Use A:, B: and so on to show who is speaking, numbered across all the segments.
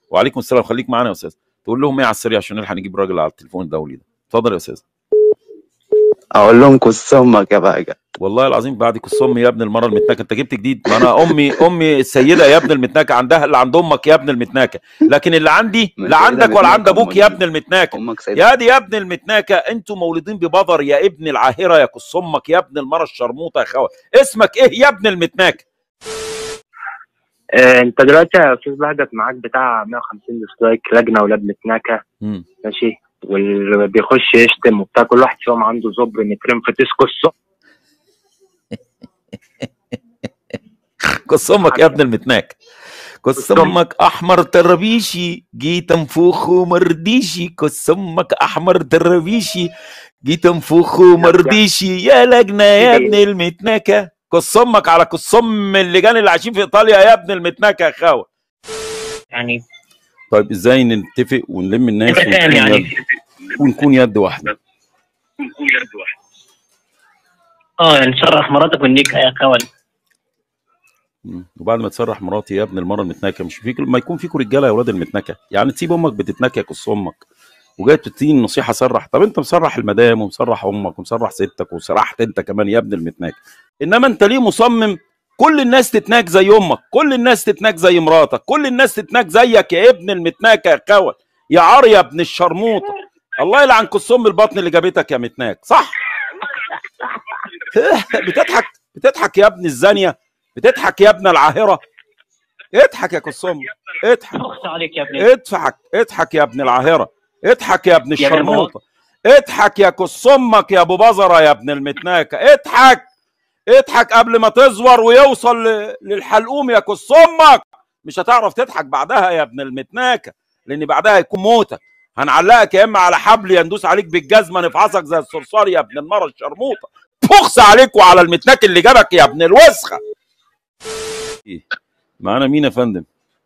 A: وعليكم السلام خليك معانا يا استاذ تقول لهم ايه على السريع عشان نلحق نجيب الراجل على التليفون الدولي ده اتفضل يا استاذ
B: اقول لهم كس امك يا بقى
A: والله العظيم بعد كس امي يا ابن المره المتناكه انت جبت جديد ما انا امي امي السيده يا ابن المتناكه عندها اللي عند امك يا ابن المتناكه لكن اللي عندي
B: ما
A: لا
B: سيدة
A: عندك ولا عند
B: متناكة
A: ابوك يا
B: أمك
A: ابن المتناكه
B: امك سيدة
A: يا دي يا ابن المتناكه انتوا مولودين ببذر يا ابن العاهره يا كس امك يا ابن المره الشرموطه يا خوا اسمك ايه يا ابن المتناكه
C: آه، انت دلوقتي يا استاذ بهجت معاك بتاع 150 ديسلايك لجنه ولاد متناكه
A: مم.
C: ماشي واللي بيخش يشتم وبتاع كل واحد فيهم عنده زبر مترين في تسكو الصبح
A: كس امك يا ابن المتناكه كس امك احمر ترابيشي جيت انفخه مرضيشي كس امك احمر ترابيشي جيت انفخه مرضيشي يا لجنه يا ابن المتناكه كس امك على كس ام اللجان اللي عايشين في ايطاليا يا ابن المتناكه يا خاوه
C: يعني
A: طيب ازاي نتفق ونلم الناس
C: يبقى كام
A: ونكون
C: يعني
A: يد ونكون يد واحده
C: اه يعني شرح مراتك والنيك يا كول
A: مم. وبعد ما تسرح مراتي يا ابن المره المتنكه مش فيك ما يكون فيكم رجاله يا اولاد المتنكه يعني تسيب امك بتتنكه كص امك وجاي تديني نصيحه سرح طب انت مسرح المدام ومسرح امك ومسرح ستك وسرحت انت كمان يا ابن المتنكه انما انت ليه مصمم كل الناس تتناك زي امك كل الناس تتناك زي مراتك كل الناس تتناك زيك يا ابن المتناكه يا خول يا عار يا ابن الشرموطه الله يلعن كص ام البطن اللي جابتك يا متناك صح بتضحك بتضحك يا ابن الزانيه بتضحك يا ابن العاهره اضحك يا كصم اضحك
C: اخت عليك يا ابني
A: اضحك اضحك يا ابن العاهره اضحك يا ابن
C: يا ابن
A: الشرموطه اضحك يا كصمك يا ابو بزره يا ابن المتناكه اضحك اضحك قبل ما تزور ويوصل ل- للحلقوم يا كصمك مش هتعرف تضحك بعدها يا ابن المتناكه لان بعدها هيكون موتك هنعلقك يا اما على حبل يا ندوس عليك بالجزمه نفعصك زي الصرصار يا ابن المره الشرموطه فخس عليك وعلى المتناك اللي جابك يا ابن الوسخه إيه؟ معانا مين يا فندم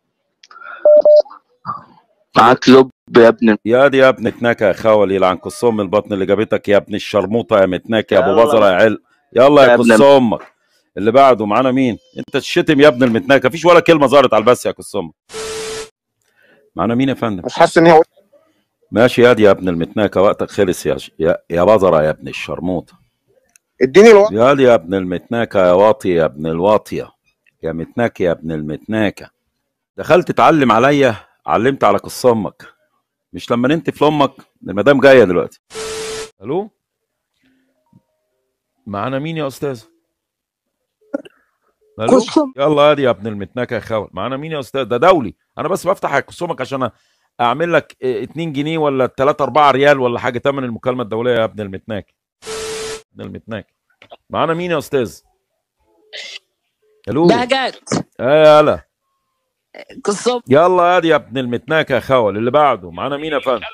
B: معاك لب يا ابن
A: يا دي يا ابن متناكه يا خول يلعن كص ام البطن اللي جابتك يا ابن الشرموطه يا متناكه يا ابو
B: يلا.
A: بزره يا عل يلا يا
B: يا ابن
A: كص امك اللي بعده معانا مين انت تشتم يا ابن المتناكه مفيش ولا كلمه ظهرت على البث يا كص امك معانا مين يا فندم
D: مش حاسس ان هي
A: ماشي يا دي يا ابن المتناكه وقتك خلص يا ش... يا, يا بزره يا ابن الشرموطه
D: اديني الوقت
A: يا دي يا ابن المتناكه يا واطي يا ابن الواطيه يا متناكه يا ابن المتناكه دخلت تعلم عليا علمت على قص امك مش لما ننتف لامك المدام جايه دلوقتي الو معانا مين يا استاذ الو
D: قصة
A: يلا ادي يا ابن المتناكه يا خول معانا مين يا استاذ ده دولي انا بس بفتح قصمك عشان اعمل لك 2 جنيه ولا 3 4 ريال ولا حاجه تمن المكالمه الدوليه يا ابن المتناك ابن المتناك معانا مين يا استاذ الو
E: بهجت
A: اه يلا
E: قصة
A: يلا ادي يا ابن المتناكه يا خول اللي بعده معانا مين يا فندم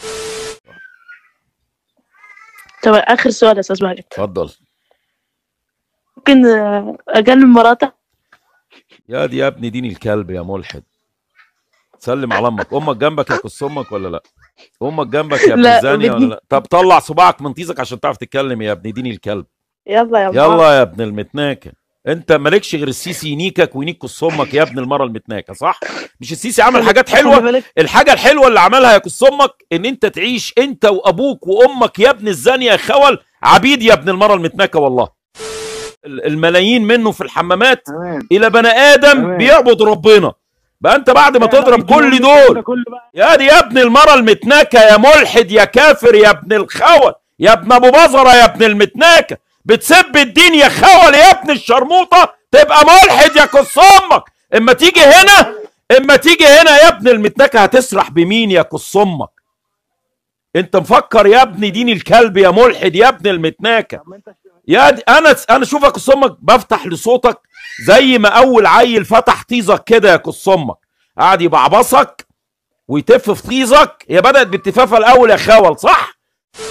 F: طب آخر سؤال يا أستاذ ماجد
A: اتفضل
F: ممكن آه، أكلم مراتك
A: يا دي يا ابن دين الكلب يا ملحد سلم على امك امك جنبك يا كس امك ولا لا امك جنبك يا ابن
F: لا،
A: الزانية ولا
F: بدي-
A: لا طب طلع صباعك من طيزك عشان تعرف تتكلم يا ابن دين الكلب
F: يلا يا ماما
A: يلا يا ابن المتناكه انت مالكش غير السيسي ينيكك وينيك كس امك يا ابن المره المتناكه صح مش السيسي عمل حاجات
F: خلي
A: حلوه
F: بالك
A: الحاجه الحلوه اللي عملها يا كس امك ان انت تعيش انت وابوك وامك يا ابن الزانيه يا خول عبيد يا ابن المره المتناكه والله ال- الملايين منه في الحمامات
D: تمام
A: الى بني ادم
D: تمام.
A: بيعبد ربنا بقى انت بعد ما تضرب كل دول يا دي يا ابن المره المتناكه يا ملحد يا كافر يا ابن الخول يا ابن ابو بزره يا ابن المتناكه بتسب الدين يا خول يا ابن الشرموطه تبقى ملحد يا كص امك اما تيجي هنا اما تيجي هنا يا ابن المتناكه هتسرح بمين يا كص امك انت مفكر يا ابن دين الكلب يا ملحد يا ابن المتناكه يا دي انا انا اشوفك كص امك بفتح لصوتك زي ما اول عيل فتح طيزك كده يا كص امك قعد يبعبصك ويتف في طيزك هي بدات بالتفافه الاول يا خول صح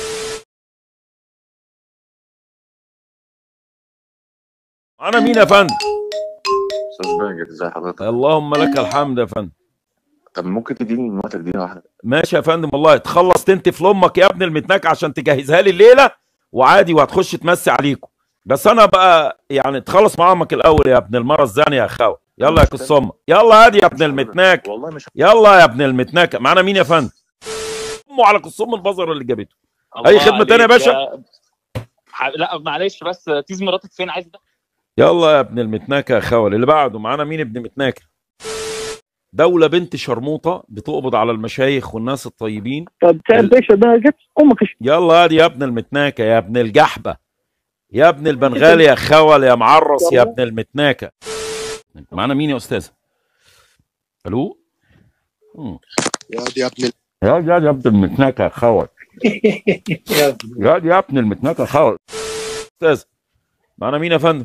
A: انا مين يا فندم
G: استاذ باجر ازي حضرتك
A: اللهم لك الحمد يا فندم
G: طب ممكن تديني من وقتك دقيقه واحده
A: ماشي يا فندم والله تخلص تنتف لامك يا ابن المتناك عشان تجهزها لي الليله وعادي وهتخش تمسي عليكم بس انا بقى يعني تخلص مع امك الاول يا ابن المره الزانيه يا خاوة يلا يا كصمة يلا هادي يا ابن المتناك
G: والله مش
A: يلا يا ابن المتناك معانا مين يا فندم امه على كصم البزر اللي جابته
D: الله
A: أي خدمة تانية يا
D: عليك
A: باشا؟
D: ح- لا معلش بس تيز مراتك فين عايز ده
A: يلا يا ابن المتناكة يا خول اللي بعده معانا مين ابن متناكة دولة بنت شرموطة بتقبض على المشايخ والناس الطيبين
H: طب تعرف
A: ال-
H: ايش ده جت امك إيش؟
A: يلا هادي يا ابن المتناكة يا ابن الجحبة يا ابن البنغالي يا خول يا معرس يا ابن المتناكة معانا مين يا استاذ الو مم.
I: يا دي يا ابن ال-
A: يا يا يا ابن المتناكة يا خول يا يا ابن المتناكة يا خول استاذ معانا مين يا فندم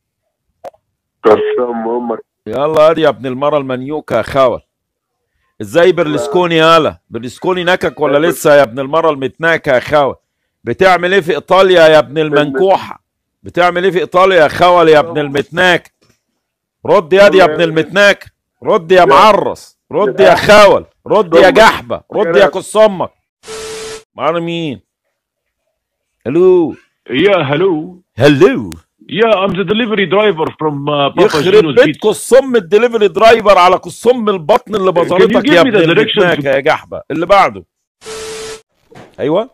G: قسم امك
A: يلا هادي يا ابن المرة المنيوكة يا خول ازاي برلسكوني يالا برلسكوني نكك ولا لسه يا ابن المرة المتناكة يا خول بتعمل ايه في ايطاليا يا ابن المنكوحة بتعمل ايه في ايطاليا يا خول يا ابن المتناك رد يا دي يا ابن المتناك رد يا معرس رد يا خول رد يا جحبة رد يا كصمك معانا مين الو
J: Yeah, hello.
A: هلو
J: Yeah, I'm the delivery driver from uh, Papa
A: يخرب
J: Gino's
A: بيت
J: Pizza.
A: كصم الدليفري درايفر على كصم البطن اللي بزرتك
J: give
A: يا
J: me
A: ابن
J: the directions
A: المتناكة يا جحبة اللي بعده ايوه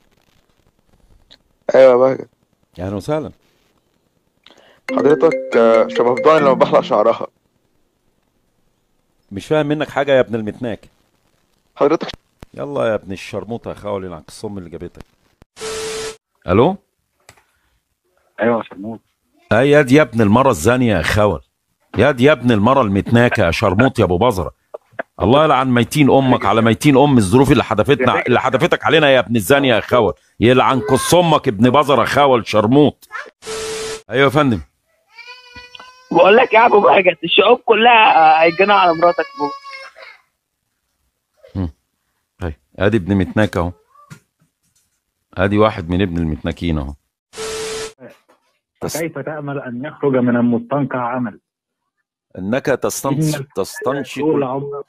I: ايوه بقى
A: اهلا وسهلا
I: حضرتك آه، شبه ضاني لما بحلق شعرها
A: مش فاهم منك حاجه يا ابن المتناك
I: حضرتك
A: يلا يا ابن الشرموطه يا خاولي على الصم اللي جابتك الو
C: ايوه يا شرموط
A: اي يا دي يا ابن المره الزانيه يا خول يا دي يا ابن المره المتناكه يا شرموط يا ابو بزره الله يلعن ميتين امك على ميتين ام الظروف اللي حدفتنا اللي حدفتك علينا يا ابن الزانيه يا خول يلعن كص امك ابن بزره خول شرموط ايوه يا فندم
H: بقول لك يا ابو بهجت الشعوب كلها هيجنوا على مراتك فوق
A: اي ادي ابن متناك اهو ادي واحد من ابن المتناكين اهو
C: كيف تأمل أن يخرج من المستنقع عمل
A: انك تستنش
C: طول
A: تستنشق
C: عمرك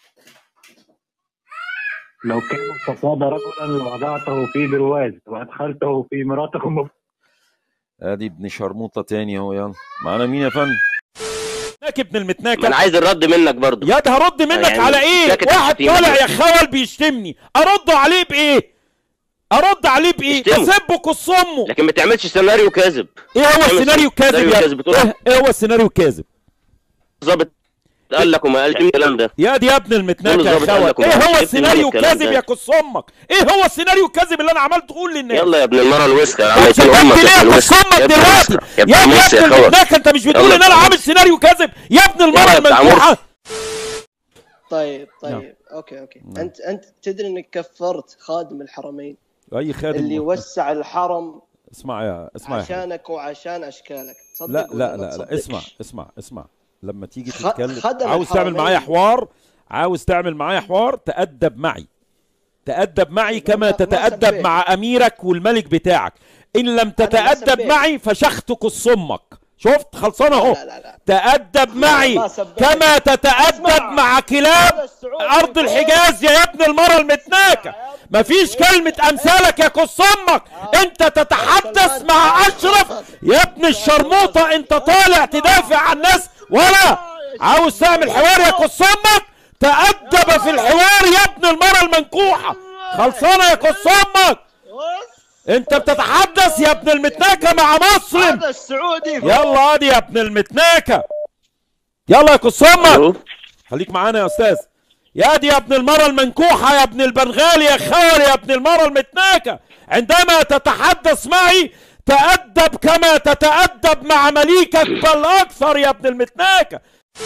C: لو كان الفساد رجلا لوضعته في برواز وأدخلته في مراتكم
A: ادي ابن شرموطه تاني اهو يلا معانا مين يا فندم متناك ابن المتناكه
K: ما انا عايز الرد منك برضو
A: يا ده هرد منك
K: يعني
A: على ايه
K: ساكت
A: واحد
K: الشتيمة
A: طالع
K: دي.
A: يا خول بيشتمني ارد عليه بايه ارد عليه بايه
K: اشتمه.
A: اسبه كصمه
K: لكن ما تعملش سيناريو كاذب
A: ايه هو السيناريو الكاذب
K: سيناريو
A: يا
K: كاذب تقول
A: ايه إيه هو السيناريو الكاذب
K: ظابط قال لك وما قالش مين الكلام ده
A: يا دي يا ابن المتناكه
K: كل
A: يا
K: ظابط قال
A: خول
K: لك
A: ايه
K: وما
A: هو
K: قالش
A: السيناريو
K: مين الكلام
A: الكاذب
K: ده.
A: يا كص امك ايه هو السيناريو الكاذب اللي انا عمال تقول للناس
K: يلا يا ابن المره الوسخه
A: طب
K: عملت
A: شتمت
K: امك
A: ليه
K: يا ابن
A: يا
K: الوسخه
A: كص امك
K: يا ابن
A: دلوقتي
K: الوسخه يا ابن
A: يا
K: النص
A: يا
K: يا
A: ابن
K: خول
A: المتناكه انت مش بتقول
K: يلا
A: ان انا
K: يا
A: عامل سيناريو كاذب يا ابن المره
K: يلا بتاع
A: المنكوحه
L: طيب
A: نعم.
L: طيب اوكي اوكي
A: نعم.
L: انت انت تدري انك كفرت خادم الحرمين
A: اي خادم
L: اللي وسع الحرم
A: اسمع يا اسمع يا حبيبي.
L: عشانك وعشان اشكالك تصدق
A: لا
L: ولا
A: لا
L: ما
A: لا لا
L: تصدقش؟
A: اسمع اسمع اسمع لما تيجي
L: خ-
A: تتكلم
L: خدم
A: عاوز تعمل
L: الحرمين.
A: معايا حوار عاوز تعمل معايا حوار تأدب معي تأدب معي كما
L: ما
A: تتأدب
L: سبيت.
A: مع أميرك والملك بتاعك إن لم تتأدب
L: سبيت.
A: معي فشختك الصمك شفت خلصانة أهو
L: لا لا لا
A: تأدب معي
L: ما سبيت.
A: كما تتأدب
L: اسمع.
A: مع كلاب
L: هذا السعودي
A: أرض
L: فوق.
A: الحجاز يا ابن المرة المتناكة مفيش كلمة أمثالك يا كص أمك أنت تتحدث مع أشرف يا ابن الشرموطة أنت طالع تدافع عن الناس ولا عاوز تعمل حوار يا كص أمك تأدب في الحوار يا ابن المرة المنكوحة خلصانة يا كص أمك أنت بتتحدث يا ابن المتناكة مع مسلم
L: هذا السعودي
A: يلا ادي يا ابن المتناكة يلا يا كص أمك خليك معانا يا استاذ يا دي يا ابن المرة المنكوحة يا ابن البنغالي يا خال يا ابن المرة المتناكة عندما تتحدث معي تأدب كما تتأدب مع مليكك بل أكثر يا ابن المتناكة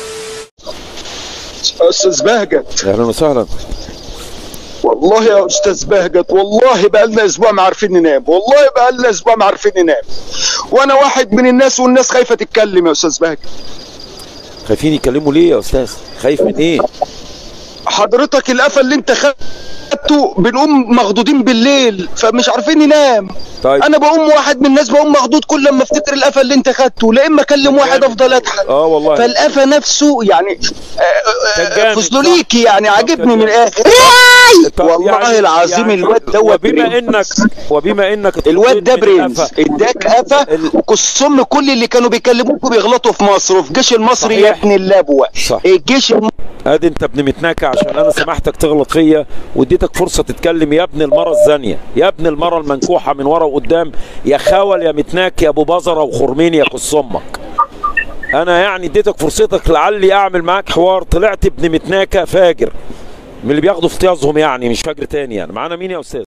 I: استاذ بهجت
A: أهلا وسهلا
I: والله يا استاذ بهجت والله بقى لنا اسبوع ما عارفين ننام والله بقى لنا اسبوع ما عارفين ننام وانا واحد من الناس والناس خايفه تتكلم يا استاذ بهجت
A: خايفين يكلموا ليه يا أستاذ خايف من إيه
I: حضرتك القفا اللي انت خدته خدته بنقوم مخضوضين بالليل فمش عارفين ننام
A: طيب
I: انا بقوم واحد من الناس بقوم مخضوض كل لما افتكر القفا اللي انت خدته لا اما اكلم واحد افضل اضحك
A: اه والله
I: فالقفا نفسه يعني
A: كان جامد،
I: فسلوليكي يعني عاجبني من الاخر
A: طب
I: والله
A: يعني-
I: العظيم
A: يعني
I: الواد دوت
A: وبما
I: برنس.
A: انك وبما انك
I: الواد ده
A: اتخضيت من
I: برنس
A: القفا،
I: اداك قفا وقصهم كل اللي كانوا بيكلموكوا بيغلطوا في مصر وفي الجيش المصري يا
A: صحيح.
I: ابن اللبوه
A: صح.
I: الجيش الم...
A: ادي انت ابن متناكة عشان انا سمحتك تغلط فيا واديتك فرصه تتكلم يا ابن المره الزانيه يا ابن المره المنكوحه من ورا وقدام يا خاول يا متناك يا ابو بزره وخرمين يا قص امك انا يعني اديتك فرصتك لعلي اعمل معاك حوار طلعت ابن متناكة فاجر من اللي بياخدوا في افتيازهم يعني مش فاجر تاني يعني معانا مين يا استاذ